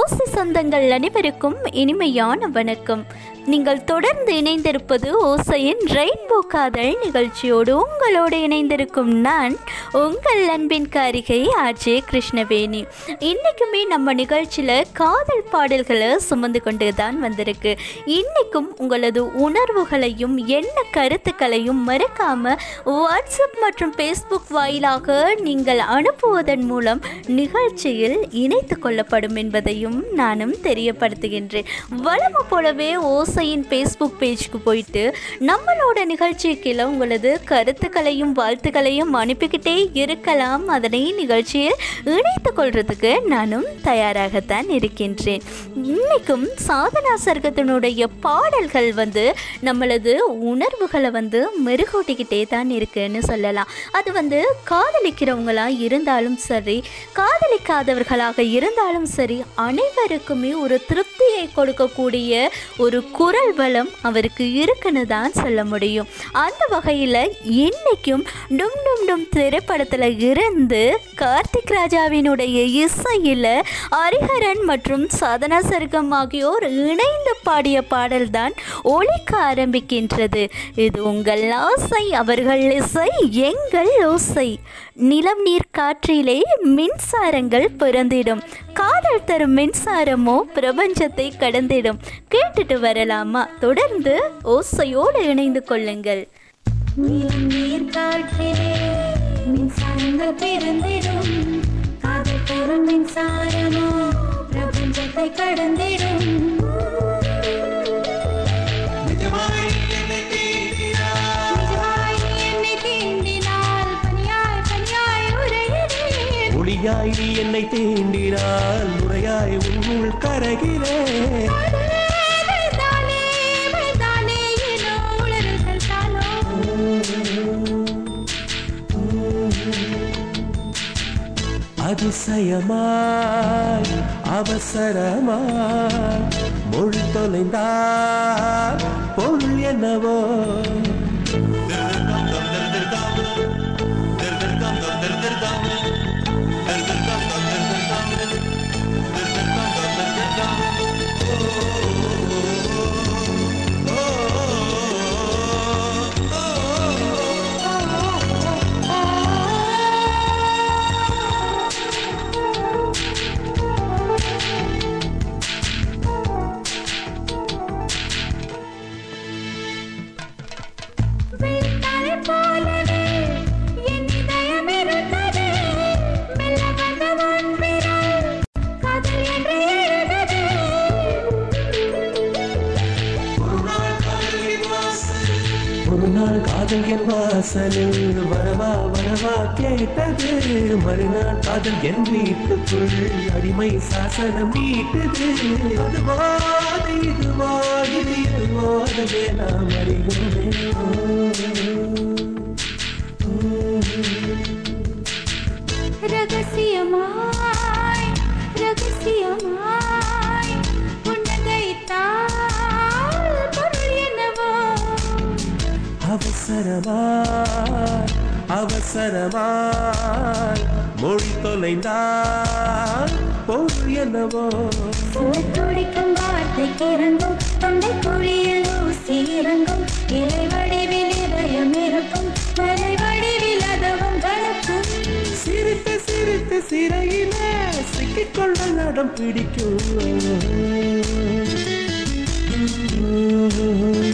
ஓசை சொந்தங்கள் அனைவருக்கும் இனிமையான வணக்கம் நீங்கள் தொடர்ந்து இணைந்திருப்பது ஓசையின் ரெயின்போ காதல் நிகழ்ச்சியோடு உங்களோடு இணைந்திருக்கும் நான் உங்கள் அன்பின் காரிகை ஆர்ஜே கிருஷ்ணவேணி இன்றைக்குமே நம்ம நிகழ்ச்சியில் காதல் பாடல்களை சுமந்து கொண்டு தான் வந்திருக்கு இன்றைக்கும் உங்களது உணர்வுகளையும் எண்ண கருத்துக்களையும் மறக்காமல் வாட்ஸ்அப் மற்றும் ஃபேஸ்புக் வாயிலாக நீங்கள் அனுப்புவதன் மூலம் நிகழ்ச்சியில் இணைத்து கொள்ளப்படும் என்பதையும் நானும் தெரியப்படுத்துகின்றேன் வளமை போலவே ஓசையின் ஃபேஸ்புக் பேஜ்க்கு போயிட்டு நம்மளோட நிகழ்ச்சிக்கு உங்களது கருத்துக்களையும் வாழ்த்துக்களையும் அனுப்பிக்கிட்டே இருக்கலாம் அதனை நிகழ்ச்சியில் இணைத்து கொள்றதுக்கு நானும் தயாராகத்தான் இருக்கின்றேன் இன்னைக்கும் சாதனா சர்க்கத்தினுடைய பாடல்கள் வந்து நம்மளது உணர்வுகளை வந்து மெருகூட்டிக்கிட்டே தான் இருக்குன்னு சொல்லலாம் அது வந்து காதலிக்கிறவங்களா இருந்தாலும் சரி காதலிக்காதவர்களாக இருந்தாலும் சரி அனைவருக்குமே ஒரு திருப்தியை கொடுக்கக்கூடிய ஒரு குரல் பலம் அவருக்கு இருக்குன்னு தான் சொல்ல முடியும் அந்த வகையில் இன்னைக்கும் டும் டும் டும் திரைப்படத்தில் இருந்து கார்த்திக் ராஜாவினுடைய இசையில் ஹரிஹரன் மற்றும் சாதனா சர்க்கம் ஆகியோர் இணைந்து பாடிய பாடல்தான் ஒழிக்க ஆரம்பிக்கின்றது இது உங்கள் ஆசை அவர்கள் இசை எங்கள் ஓசை நிலம் நீர் காற்றிலே மின்சாரங்கள் பிறந்திடும் காதல் தரும் மின்சாரமோ பிரபஞ்சத்தை கடந்திடும் கேட்டுட்டு வரலாமா தொடர்ந்து ஓசையோடு இணைந்து கொள்ளுங்கள் நீலம் நீர் காற்றிலே மின்சாரங்கள் பிறந்திடும் காதல் தரும் மின்சாரமோ பிரபஞ்சத்தை கடந்திடும் நிஜமாய் நீ என்னை தீண்டினால் பனியாய் பனியாய் உறைகிறேன் ஒளியாய் நீ என்னை தீண்டினால் முறையாய் உன்னுள் கரகிறேன் தானே தானே ஏனோ உளறுதல் தானோ அதிசயமாய் அவசரமாய் மொழி தொலைந்தால் பொருள் என்னவோ வெள்ளித்தாரை போலவே என் இதயம் இருந்தது. மெல்ல வந்த உன் விரல் காதல் என்று எழுதது. ஒரு நாள் காதல் என் வாசலில் வரவா வரவா கேட்டது மறுநாள் காதல் என் வீட்டுக்குள் அடிமை சாசனம் நீட்டது அதுவாத இதுவா இது எதுவாதவே நாம் ரகசியமாய் ரகசியமாய் புன்னகைத்தால் பொருள் என்னவோ அவசரமாய் அவசரமாய் மொழி தொலைந்தால் பொருள் என்னவோ துடிக்கும் வார்த்தைக்கு இறங்கும் தொண்டை குழியில் ஊசி இறங்கும் இலை வடிவில் இதயம் இருக்கும் மலை வடிவில் அதுவும் கணக்கும் சிரித்து சிரித்து சிறையிலே சிக்கிக்கொள்ள நடம் பிடிக்கும்